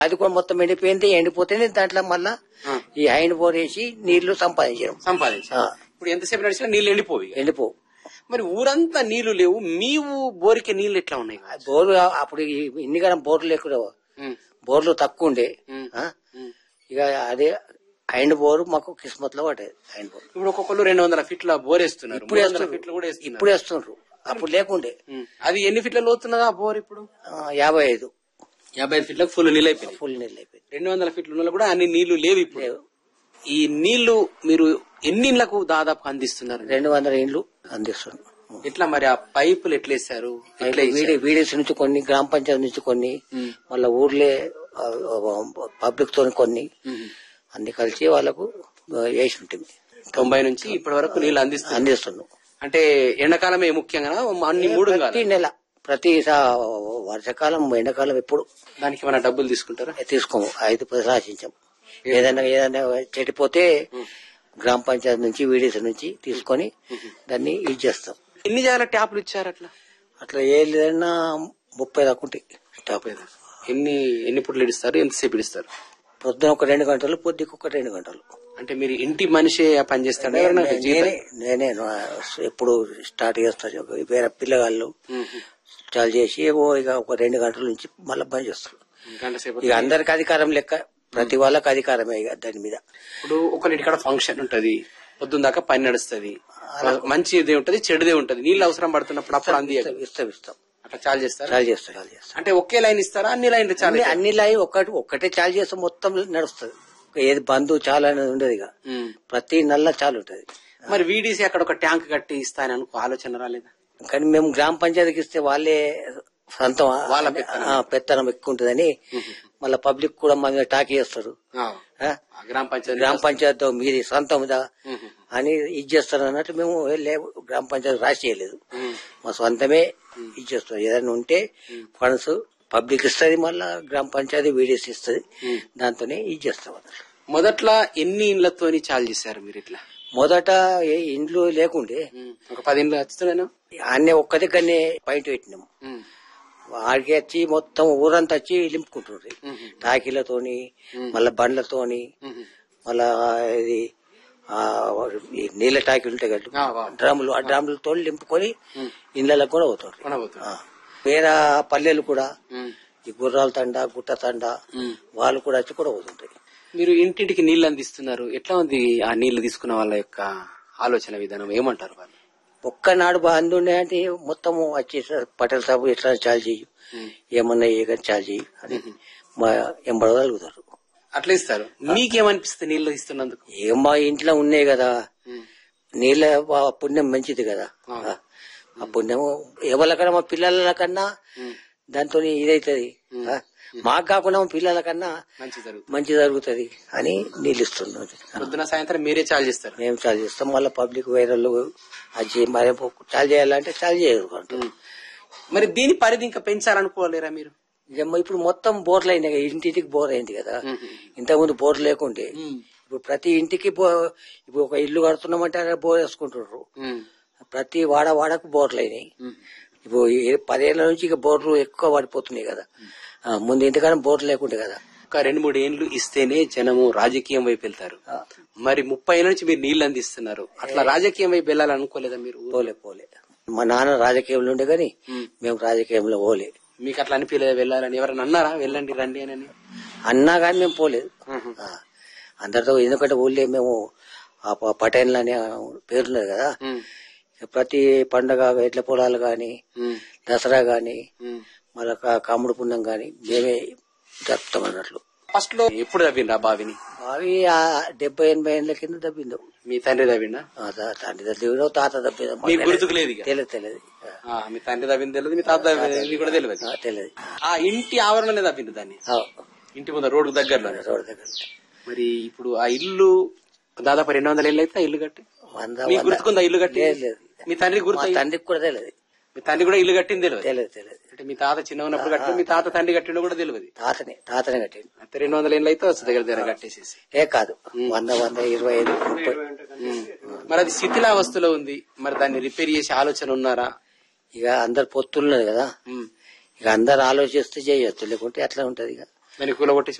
అది కూడా మొత్తం ఎండిపోయింది ఎండిపోతేనే దాంట్లో మళ్ళా ఆ. ఈ హైండ్ బోర్ వేసి నీళ్లు సంపాదించడం సంపాదించి ఆ. ఇప్పుడు ఎంతసేపు నడిచినా నీళ్లు ఎండిపోవి ఇక. ఎండిపో మరి ఊరంతా నీళ్లు లేవు మీ ఊ- బోరికి నీళ్లు ఎట్లా ఉన్నాయి బోర్లు అప్పుడు ఈ ఇన్ని కాలం బోర్లు లేకుండా ఉమ్, బోర్లు తక్కువ ఉండే ఉమ్, ఆ? ఉమ్. ఇక అదే హైండ్ బోర్ మాకు కిస్మత్ లో పడ్డది హైండ్ బోర్ ఇప్పుడు ఒక్కొక్కరు రెండు వందల ఫీట్ల బోర్ వేస్తున్నారు ఇప్పుడు మూడు వందల వేస్తున్నారు ఫీట్లు కూడా వేస్తున్నారు ఇప్పుడు వేస్తుండ్రు అప్పుడు లేకుండే ఉమ్. అది ఎన్ని ఫీట్ల లోతున్నదా ఆ బోర్ ఇప్పుడు ఆ, యాభై ఐదు యాభై ఐదు ఫీట్లకు ఫుల్ నీళ్ళు అయిపోయినాయి ఫుల్ నీళ్ళు అయిపోయింది రెండు వందల ఫీట్లు ఉన్న కూడా అన్ని నీళ్లు లేవు ఇప్పుడు లేవు. ఈ నీళ్లు మీరు ఎన్ని ఇళ్లకు దాదాపు అందిస్తున్నారు రెండు వందల ఇండ్లు అందిస్తున్నాం ఎట్లా మరి ఆ పైపులు ఎట్లా వేస్తారు ఎట్లా వీడి వీడియోస్ నుంచి కొన్ని గ్రామ పంచాయతీ నుంచి కొన్ని మళ్ళా ఊర్లే పబ్లిక్ తో కొన్ని అన్ని కలిసి వాళ్ళకు ఆ, వేసి ఉంటుంది తొంభై నుంచి ఇప్పటి వరకు నీళ్లు అందిస్తారు అందిస్తున్నాం అంటే ఎండాకాలమే ముఖ్యంగా అన్ని మూడు కాదు ప్రతి నెల ప్రతి సా- వర్షాకాలం ఎండాకాలం ఎప్పుడు దానికి మన డబ్బులు తీసుకుంటారా తీసుకోము ఐదు పది రాసించాం ఏదైనా ఏదైనా చెడిపోతే గ్రామ పంచాయతీ నుంచి వీడియోస్ నుంచి తీసుకొని దాన్ని యూజ్ చేస్తాం ఎన్ని జాగాల ట్యాప్లు ఇచ్చారు అట్లా అట్లా ఏ లేదన్నా ముప్పై దాకా ఉంటాయి స్టాప్ ఎన్ని ఎన్ని పుట్లు ఇస్తారు ఎంతసేపు ఇస్తారు పొద్దున ఒక రెండు గంటలు పొద్దుకు ఒక రెండు గంటలు అంటే మీరు ఇంటి మనిషి పని చేస్తారా ఎవరైనా జీతం- నేనే నేనే నా- ఎప్పుడు స్టార్ట్ చేస్తాను వేరే పిల్లగాళ్ళు చాలు చేసి ఓ ఇక ఒక రెండు గంటల నుంచి మళ్ళీ బంద్ చేస్తారు గంట సేపు ఇక అందరికి అధికారం లెక్క ప్రతి వాళ్ళకి అధికారమే ఇక దాని మీద ఇప్పుడు ఒకరింటి కాడ ఫంక్షన్ ఉంటది పొద్దున్న దాకా పని నడుస్తుంది మంచిది ఉంటది చెడుదే ఉంటది నీళ్ళు అవసరం పడుతున్నప్పుడు అప్పుడు అంది ఇస్తాం ఇస్తాం ఇస్తాం అట్లా చాలు చేస్తారు చాలు చేస్తాం చాలు చేస్తాం అంటే ఒకే లైన్ ఇస్తారా అన్ని లైన్లు చాలు అన్ని అన్ని లైన్ ఒక్కటి ఒక్కటే చాలు చేస్తాం మొత్తం నడుస్తుంది ఏది బంధు చాలా అనేది ఉండదు ఇక ఉమ్. ప్రతి నల్ల చాలు ఉంటది మరి వీడీసీ అక్కడ ఒక ట్యాంక్ కట్టి ఇస్తానని అనుకో ఆలోచన రాలేదా కానీ మేము గ్రామ పంచాయతీకి ఇస్తే వాళ్ళే సొంతం వాళ్ళ పెత్తనం. ఆ, పెత్తనం ఎక్కువ ఉంటుందని మళ్ళీ పబ్లిక్ కూడా మా మీద టాక్ చేస్తారు ఆ. ఆ? ఆ గ్రామ పంచాయతీ గ్రామ పంచాయతీ మీది సొంతం ఇదా అని ఇది చేస్తారు అన్నట్టు మేము లేవు గ్రామ పంచాయతీ రాసి చేయలేదు మా సొంతమే ఇది చేస్తాం ఏదైనా ఉంటే ఫండ్స్ పబ్లిక్ ఇస్తుంది మళ్ళా గ్రామ పంచాయతీ వీడియోస్ ఇస్తుంది దాంతోనే ఇది చేస్తాం అన్నట్టు మొదట్లో ఎన్ని ఇండ్లతోని చాలు చేశారు మీరు ఇట్లా మొదట ఏ ఇండ్లు లేకుండే ఒక పది ఇండ్లు వచ్చుతున్నాను అన్నీ ఒక్క దగ్గరనే పైంట్ పెట్టినాం ఆడికి వచ్చి మొత్తం ఊరంతా వచ్చి లింపుకుంటుండ్రి టాకీలతోని మళ్ళా బండ్లతోని మళ్ళా ఇది ఆ, ఈ నీళ్ళ టాకీలు ఉంటాయి కదా డ్రమ్ములు ఆ డ్రమ్ములతో నింపుకొని ఇళ్ళలకు కూడా అవుతుండ్రి ఆ. వేరే పల్లెలు కూడా ఈ గుర్రాల తండ గుట్ట తండ వాళ్ళు కూడా వచ్చి కూడా అవుతుంటాయి మీరు ఇంటింటికి నీళ్లు అందిస్తున్నారు ఎట్లా ఉంది ఆ నీళ్లు తీసుకున్న వాళ్ళ యొక్క ఆలోచన విధానం ఏమంటారు వాళ్ళు ఒక్కనాడు బాగుంది ఉండే అంటే మొత్తం వచ్చి సార్ పటేల్ సాబు ఎట్లా చాలు చెయ్యి ఏమన్నా ఏ చాలు చెయ్యి అని మా ఎంబడగలుగుతారు అట్లా ఇస్తారు మీకేమనిపిస్తుంది నీళ్లు ఇస్తున్నందుకు ఏం మా ఇంట్లో ఉన్నాయి కదా నీళ్ళ ఆ పుణ్యం మంచిది కదా ఆ పుణ్యం ఎవరికన్నా మా పిల్లల కన్నా దాంతో ఇదైతుంది ఆ? మాకు కాకుండా మా పిల్లల కన్నా మంచి జరుగుతుంది మంచి జరుగుతుంది అని నీళ్ళు ఇస్తున్నాం పొద్దున సాయంత్రం మీరే చాలు చేస్తారు మేము చాలు చేస్తాం మళ్ళీ పబ్లిక్ వైరల్ అది మరి చాలు చేయాలంటే చాలు చేయరు మరి దీని పరిధి ఇంకా పెంచాలనుకోలేరా మీరు ఇక ఇప్పుడు మొత్తం బోర్లు అయినాయి కదా, ఇంటింటికి బోర్ అయింది కదా ఇంతకుముందు బోర్ లేకుండే ఇప్పుడు ప్రతి ఇంటికి బో ఇప్పుడు ఒక ఇల్లు కడుతున్నామంటే అక్కడ బోర్ వేసుకుంటున్నారు ప్రతి వాడ వాడకు బోర్లు అయినాయి ఇప్పుడు ఈ పదేళ్ల నుంచి ఇక బోర్లు ఎక్కువ పడిపోతున్నాయి కదా ఆ, ముందు ఇంతకాలం బోర్లు లేకుండే కదా ఒక రెండు మూడు ఏండ్లు ఇస్తేనే జనము రాజకీయం వైపు వెళ్తారు మరి ముప్పై ఏళ్ళ నుంచి మీరు నీళ్లు అందిస్తున్నారు అట్లా రాజకీయం వైపు వెళ్ళాలనుకోలేదా మీరు పోలే పోలే మా నాన్న రాజకీయంలో ఉండే కానీ మేము రాజకీయంలో పోలే మీకు అట్లా అనిపించలేదు వెళ్ళాలని ఎవరైనా అన్నారా వెళ్ళండి రండి అని అన్నా కానీ మేము పోలేదు ఆ, అందరితో ఎందుకంటే ఊళ్ళో మేము ఆ ప- పటేన్లు అనే పేరున్నది కదా ప్రతి పండగ ఎడ్ల పొలాలు గాని దసరా గాని మళ్ళా కా- కాముడు పుణ్యం గాని మేమే జరుపుతాం అన్నట్లు ఫస్ట్ లో ఎప్పుడు తవ్విండ్రు ఆ బావిని అవి ఆ డెబ్బై ఎనభై ఏళ్ళ కింద దబ్బిందో మీ తండ్రి తవ్విండా ఆ తా- తండ్రి దబ్బిందో తాత దబ్బిందో మీకు గుర్తుకు లేదు ఇక తెలియదు తెలియదు ఆ, మీ తండ్రి తవ్వింది తెలియదు మీ తాత తవ్వింది కూడా తెలియదు ఆ, తెలియదు ఆ ఇంటి ఆవరణలోనే తవ్విండు దాన్ని ఆ, ఇంటి ముందు రోడ్డు దగ్గరలో రోడ్డు దగ్గర మరి ఇప్పుడు ఆ ఇల్లు దాదాపు రెండు వందల ఏళ్ళు అయితే ఆ ఇల్లు కట్టి వంద మీకు వంద- గుర్తుకుందా ఇల్లు కట్టి లేదు, లేదు. మీ తండ్రి మా గుర్తు తండ్రికి కూడా తెలియదు మీ తండ్రి కూడా ఇల్లు కట్టింది తెలియదు తెలియదు తెలియదు అంటే మీ తాత చిన్న ఉన్నప్పుడు కట్టి మీ తాత తండ్రి కట్టిండు కూడా తెలియదు తాతనే తాతనే కట్టిండు అయితే రెండు వందల ఏళ్ళు అయితే వస్తుంది దగ్గర దగ్గర కట్టేసేసి ఏ కాదు వంద వంద ఇరవై ఐదు ముప్పై మరి అది శిథిలావస్థలో ఉంది మరి దాన్ని రిపేర్ చేసే ఆలోచన ఉన్నారా ఇక అందరు పొత్తున్నది కదా ఉమ్. ఇక అందరు ఆలోచిస్తే చేయొచ్చు లేకుంటే అట్లా ఉంటది ఇక దాన్ని కూలగొట్టేసి